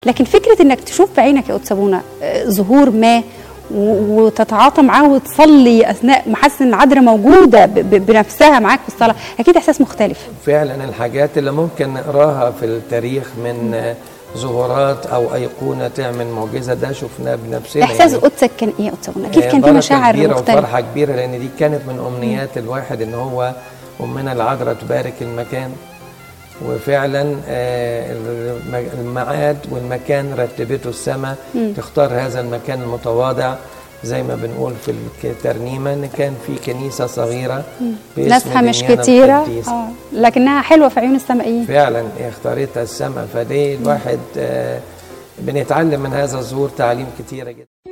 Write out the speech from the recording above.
لكن فكره انك تشوف بعينك يا قدس ابونا آه، ظهور ما و- وتتعاطى معاه وتصلي اثناء ما حاسس ان العذراء موجوده ب- ب- بنفسها معاك في الصلاه اكيد احساس مختلف فعلا الحاجات اللي ممكن نقراها في التاريخ من آه، ظهورات او ايقونه تعمل معجزه ده شفناه بنفسنا احساس يعني. قدسك كان ايه يا قدس ابونا اكيد آه، كان في بركة مشاعر كبيرة مختلفه وفرحة كبيرة لأن دي كانت من أمنيات الواحد إن هو أمنا العذراء تبارك المكان وفعلا آه، الم- الميعاد والمكان رتبته السماء تختار هذا المكان المتواضع زي ما بنقول في الترنيمة إن كان في كنيسة صغيرة باسم ناسها مش دميانة كتيره القديس. اه لكنها حلوه في عيون السمائيين فعلا اختارتها السماء فدي الواحد آه، بنتعلم من هذا الظهور تعليم كتيرة جدا